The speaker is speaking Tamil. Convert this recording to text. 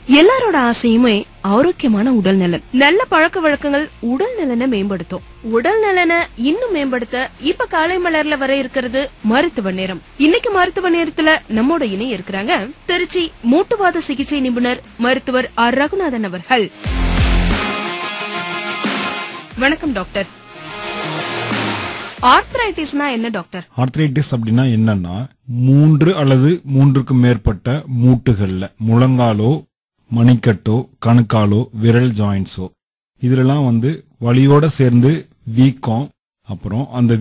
எல்லாரோட ஆசையுமே ஆரோக்கியமான உடல் நலன் நல்ல பழக்க வழக்கங்கள் உடல் நலனை மேம்படுத்தும் உடல் நலனை இன்னும் மேம்படுத்த இப்ப காலை மலர்ல வர இருக்கிறது மருத்துவ நேரம் இன்னைக்கு மருத்துவ நேரத்துல நம்மோட இணைய இருக்கிறாங்க திருச்சி மூட்டுவாத சிகிச்சை நிபுணர் மருத்துவர் ஆர் ரகுநாதன் அவர்கள் வணக்கம் டாக்டர் ஆர்த்ரைட்டிஸ்னா என்ன டாக்டர் ஆர்த்ரைட்டிஸ் அப்படின்னா என்னன்னா மூன்று அல்லது மூன்றுக்கு மேற்பட்ட மூட்டுகள்ல முழங்காலோ மணிக்கட்டோ கணுக்காலோ விரல் ஜாயின்ஸோ இதுலலாம் வந்து வலியோட சேர்ந்து வீக்கம் அப்புறம் அந்த